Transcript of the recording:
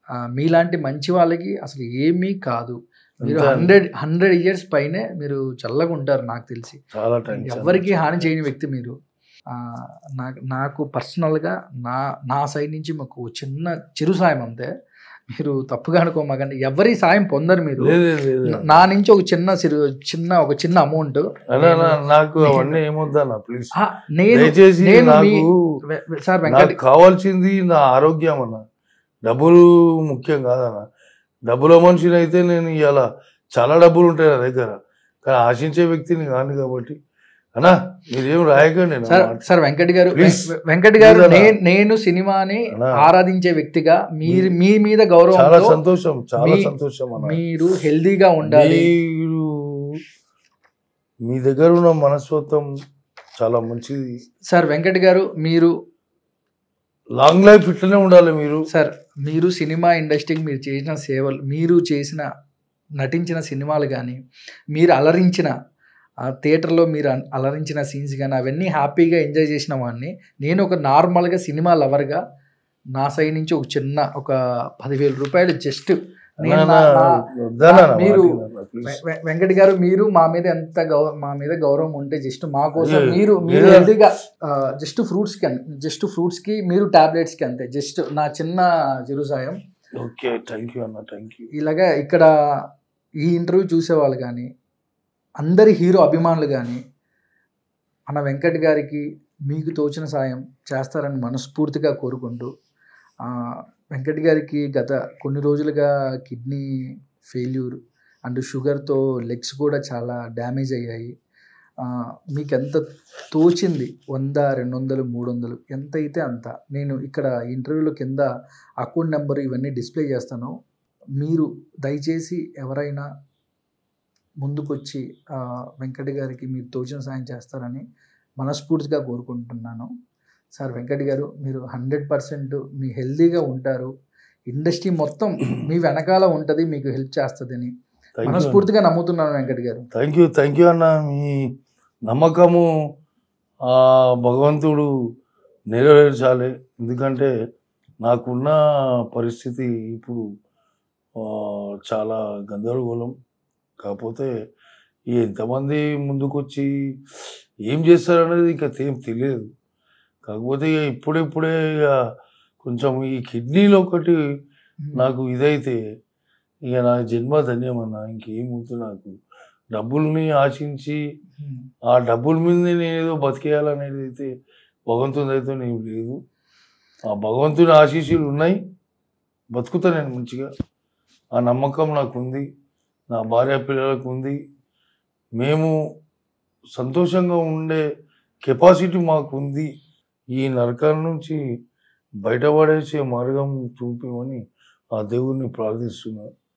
ఆ, మీలాంటి మంచి వాళ్ళకి అసలు ఏమీ కాదు మీరు అంతే. హండ్రెడ్ హండ్రెడ్ ఇయర్స్ పైనే మీరు చల్లగా ఉంటారు నాకు తెలిసి చాలా థ్యాంక్స్ ఎవరికి హాని చేయని వ్యక్తి మీరు ఆ, నాకు నాకు పర్సనల్గా నా నా సైడ్ నుంచి మాకు చిన్న చిరు సాయం అంతే మీరు తప్పుగా అనుకోమాకండి ఎవరి సాయం పొందరు మీరు లేదు లేదు, లేదు నా- నా నుంచి ఒక చిన్న చిరు చిన్న ఒక చిన్న అమౌంట్ అన్నా, అన్నా, నాకు అవన్నీ ఏమొద్దన్నా ప్లీజ్ నేను దయచేసి నేను మీ నాకు వె- వె- సార్ వెంకట్ నాకు కావాల్సింది నా ఆరోగ్యం అన్న డబ్బులు ముఖ్యం కాదన్న డబ్బుల మనిషిని అయితే నేను ఇవాళ చాలా డబ్బులు ఉంటాయి నా దగ్గర కానీ ఆశించే వ్యక్తిని కాను కాబట్టి అన్నా మీరేం రాయకండి నా సార్ మాట. సార్ వెంకట్ గారు Please. వె- వెంకట్ గారు Please అన్నా. నే- నేను సినిమాని అన్నా. ఆరాధించే వ్యక్తిగా మీరు మీ మీద చాలా గౌరవం సంతోషం చాలా మీ- సంతోషం అన్న మీరు హెల్దీగా ఉండాలి మీరు మీ దగ్గర ఉన్న మనస్తత్వం చాలా మంచిది సార్ వెంకట్ గారు మీరు లాంగ్ లైఫ్ ఇట్లనే ఉండాలి మీరు సార్ మీరు సినిమా ఇండస్ట్రీకి మీరు చేసిన సేవలు మీరు చేసిన నటించిన సినిమాలు కానీ మీరు అలరించిన ఆ థియేటర్లో మీరు అన్- అలరించిన సీన్స్ కానీ అవన్నీ హ్యాపీగా ఎంజాయ్ చేసిన వాడిని నేను ఒక నార్మల్గా సినిమా లవర్గా నా సైడ్ నుంచి ఒక చిన్న ఒక పదివేల రూపాయలు జస్ట్ నేను అన్నా, నా- నా- వద్దన్నా నా మీరు- మాట వినన్నా, please. వె- వె- వెంకట్ గారు మీరు మా మీద ఎంత గౌ మా మీద గౌరవం ఉంటే జస్ట్ మా కోసం అయ్యో, మీరు మీరు ఏదో- హెల్తీగా జస్ట్ ఫ్రూట్స్ కి జస్ట్ ఫ్రూట్స్ కి మీరు టాబ్లెట్స్ కి అంతే జస్ట్ నా చిన్న చిరు సాయం ఓకే థ్యాంక్ యూ అన్న థ్యాంక్ యూ ఇలాగా ఇక్కడ ఈ ఇంటర్వ్యూ చూసేవాళ్ళు కానీ అందరి హీరో అభిమానులు కానీ మన వెంకట్ గారికి మీకు తోచిన సాయం చేస్తారని మనస్ఫూర్తిగా కోరుకుంటూ ఆ, వెంకట్ గారికి గత కొన్ని రోజులుగా కిడ్నీ ఫెయిల్యూర్ అండ్ షుగర్తో లెగ్స్ కూడా చాలా డ్యామేజ్ అయ్యాయి ఆ, మీకు ఎంత తోచింది వంద రెండు వందలు మూడు వందలు ఎంత అయితే అంత నేను ఇక్కడ ఇంటర్వ్యూలో కింద అకౌంట్ నెంబర్ ఇవన్నీ డిస్ప్లే చేస్తాను మీరు దయచేసి ఎవరైనా ముందుకొచ్చి ఆ, వెంకట్ గారికి మీరు తోచిన సాయం చేస్తారని మనస్ఫూర్తిగా కోరుకుంటున్నాను సార్ వెంకట్ గారు మీరు హండ్రెడ్ పర్సెంట్ మీ హెల్దీగా ఉంటారు ఇండస్ట్రీ మొత్తం మీ వెనకాల ఉంటుంది మీకు హెల్ప్ చేస్తుందని మనస్ఫూర్తిగా నమ్ముతున్నాను వెంకట్ గారు థ్యాంక్ యూ థ్యాంక్ యూ అన్న మీ నమ్మకము ఆ భగవంతుడు నెరవేర్చాలి ఎందుకంటే నాకున్న పరిస్థితి ఇప్పుడు ఆ, చాలా గందరగోళం కాకపోతే ఈ ఎంతమంది ముందుకొచ్చి ఏం చేస్తారనేది ఇంకా ఏం తెలియదు కాకపోతే ఇక ఇప్పుడిప్పుడే ఇక కొంచెం ఈ కిడ్నీలో ఒకటి నాకు ఇదైతే ఇక నా జన్మ ధన్యమన్నా ఇంకేమవుతుంది నాకు డబ్బుల్ని ఆశించి ఆ డబ్బుల మీద నేను ఏదో బతికేయాలనేది అయితే భగవంతుని అయితే నేను లేదు ఆ భగవంతుని ఆశీస్సులు ఉన్నాయి బతుకుతా నేను మంచిగా ఆ నమ్మకం నాకు ఉంది నా భార్య పిల్లలకు ఉంది మేము సంతోషంగా ఉండే కెపాసిటీ మాకు ఉంది ఈ నరకాల నుంచి బయటపడేసే మార్గం చూపిమని ఆ దేవుణ్ణి ప్రార్థిస్తున్నాను